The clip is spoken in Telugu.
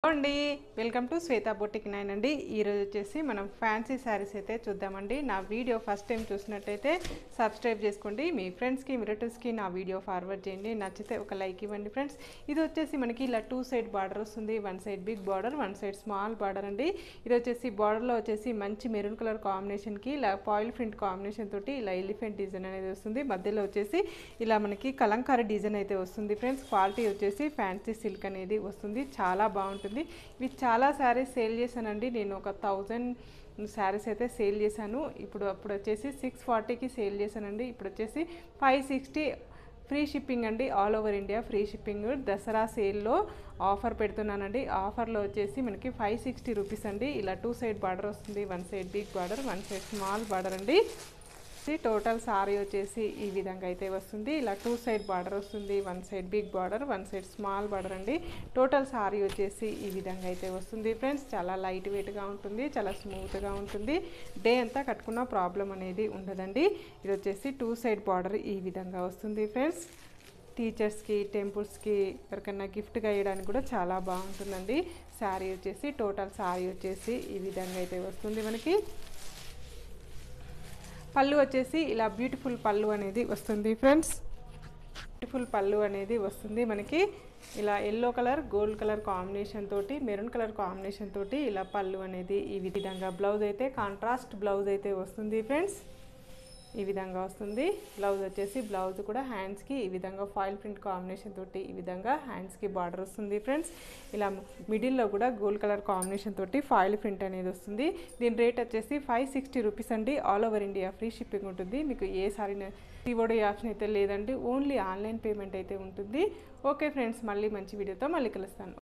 అండి welcome to Shweta boutique nine అండి ఈరోజు వచ్చేసి మనం ఫ్యాన్సీ శారీస్ అయితే చూద్దామండి నా వీడియో ఫస్ట్ టైం చూసినట్టయితే సబ్స్క్రైబ్ చేసుకోండి మీ ఫ్రెండ్స్కి మీ రిలేటివ్స్కి నా వీడియో ఫార్వర్డ్ చేయండి నచ్చితే ఒక లైక్ ఇవ్వండి ఫ్రెండ్స్ ఇది వచ్చేసి మనకి ఇలా టూ సైడ్ బార్డర్ వస్తుంది one side big border one side small border అండి ఇది వచ్చేసి బార్డర్లో వచ్చేసి మంచి మెరూన్ కలర్ కాంబినేషన్కి ఇలా పాయిల్ ప్రింట్ కాంబినేషన్ తోటి ఇలా ఎలిఫెంట్ డిజైన్ అనేది వస్తుంది మధ్యలో వచ్చేసి ఇలా మనకి కలంకారీ డిజైన్ అయితే వస్తుంది ఫ్రెండ్స్ క్వాలిటీ వచ్చేసి ఫ్యాన్సీ సిల్క్ అనేది వస్తుంది చాలా బాగుంటుంది ఇవి చాలా శారీస్ సేల్ చేశానండి నేను ఒక థౌజండ్ శారీస్ అయితే సేల్ చేశాను ఇప్పుడు అప్పుడు వచ్చేసి సిక్స్ ఫార్టీకి సేల్ చేశానండి ఇప్పుడు వచ్చేసి ఫైవ్ సిక్స్టీ ఫ్రీ షిప్పింగ్ అండి all over India free shipping Dasara సేల్లో ఆఫర్ పెడుతున్నానండి ఆఫర్లో వచ్చేసి మనకి ఫైవ్ సిక్స్టీ రూపీస్ అండి ఇలా టూ సైడ్ బార్డర్ వస్తుంది one side big border one side small border అండి టోటల్ సారీ వచ్చేసి ఈ విధంగా అయితే వస్తుంది ఇలా టూ సైడ్ బార్డర్ వస్తుంది one side big border one side small border అండి టోటల్ సారీ వచ్చేసి ఈ విధంగా అయితే వస్తుంది ఫ్రెండ్స్ చాలా లైట్ వెయిట్గా ఉంటుంది చాలా స్మూత్గా ఉంటుంది డే అంతా కట్టుకున్న ప్రాబ్లం అనేది ఉండదండి ఇది వచ్చేసి టూ సైడ్ బార్డర్ ఈ విధంగా వస్తుంది ఫ్రెండ్స్ టీచర్స్కి టెంపుల్స్కి ఎవరికైనా గిఫ్ట్గా ఇవ్వడానికి కూడా చాలా బాగుంటుందండి శారీ వచ్చేసి టోటల్ శారీ వచ్చేసి ఈ విధంగా అయితే వస్తుంది మనకి పళ్ళు వచ్చేసి ఇలా బ్యూటిఫుల్ పళ్ళు అనేది వస్తుంది ఫ్రెండ్స్ బ్యూటిఫుల్ పళ్ళు అనేది వస్తుంది మనకి ఇలా yellow colour gold colour combination తోటి మెరూన్ కలర్ కాంబినేషన్ తోటి ఇలా పళ్ళు అనేది ఈ విధంగా బ్లౌజ్ అయితే కాంట్రాస్ట్ బ్లౌజ్ అయితే వస్తుంది ఫ్రెండ్స్ ఈ విధంగా వస్తుంది బ్లౌజ్ వచ్చేసి బ్లౌజ్ కూడా హ్యాండ్స్కి ఈ విధంగా ఫాయిల్ ప్రింట్ కాంబినేషన్ తోటి ఈ విధంగా హ్యాండ్స్కి బార్డర్ వస్తుంది ఫ్రెండ్స్ ఇలా మిడిల్లో కూడా గోల్డ్ కలర్ కాంబినేషన్ తోటి ఫాయిల్ ప్రింట్ అనేది వస్తుంది దీని రేట్ వచ్చేసి ఫైవ్ సిక్స్టీ రూపీస్ అండి all over India free shipping ఉంటుంది మీకు ఏ సారీ తీవోడే ఆప్షన్ అయితే లేదండి ఓన్లీ ఆన్లైన్ పేమెంట్ అయితే ఉంటుంది ఓకే ఫ్రెండ్స్ మళ్ళీ మంచి వీడియోతో మళ్ళీ కలుస్తాను